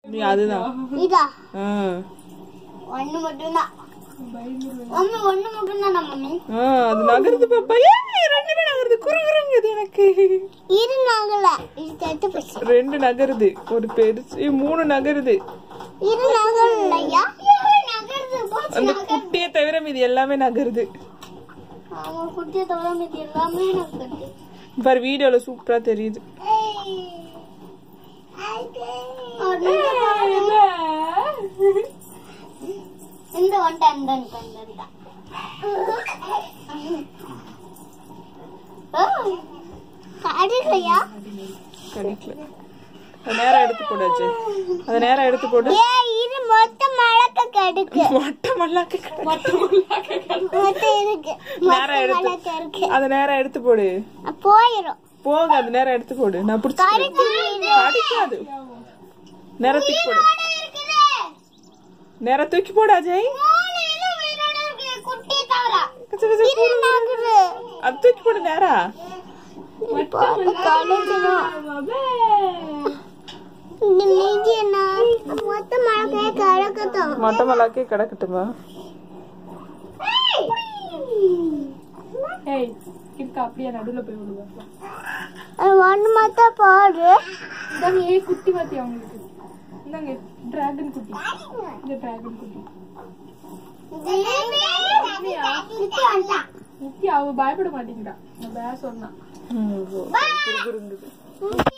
நீ அதுதான் இதா ஆ. ஒண்ணு மட்டும்தான் மம்மி ஒண்ணு மட்டும்தான் மம்மி ஆ, அது நகருது பாப்பா ஏய், ரெண்டுமே நகருது குறுகுறுங்குது எனக்கு இரு நகல இது தட்டு போச்சு ரெண்டு நகருது ஒரு பெருசு ஏய், மூணு நகருது இரு நகலையா நகருது போச்சு அந்த குட்டியை தவிர மீதி எல்லாமே நகருது அவன் குட்டிய தவிர மீதி எல்லாமே நகருது பாரு வீடியோல சூப்பரா தெரியுது இந்த ஒன்றை அந்த கண்டதுதான் கடிக்கலையா கிடைக்கல அது நேரம் எடுத்து போடாச்சு அது நேரம் எடுத்து போடு ஏ இது மொத்த மழக்க கடுக்கு மொட்டை மல்லாக்கு மொத்த இருக்கு நேரம் மொத்த எடுத்து மழக்க இருக்கு அது நேரம் எடுத்து போடு போயிரும் போங்க அது நேரம் எடுத்து போடு நான் பிடிச்சி அடிக்காது நேரம் தூக்கி போடு நேரம் தூக்கி போடு அஜய் குட்டி தவிர கச்ச கச்ச இது நகரு அது தூக்கி போடு நேரா பார்த்து கலக்கணும் இந்த மீதி என்ன மொத்த மழக்கைய கலக்கட்டும் மொட்டை மல்லாக்கே கிடக்கட்டுமா ஏய் இருக்கா அப்படியே நடுவுல போய் விடுவேன் அது ஒண்ணு மட்டும் போடு இந்தாங்க ஏய் குட்டி பாத்தியா உங்களுக்கு இந்தாங்க டிராகன் குட்டி இந்த டிராகன் குட்டி நித்யா அவ பயப்பட மாட்டேங்கிறா நான் பே சொன்னா ம், குறுகுறுங்குது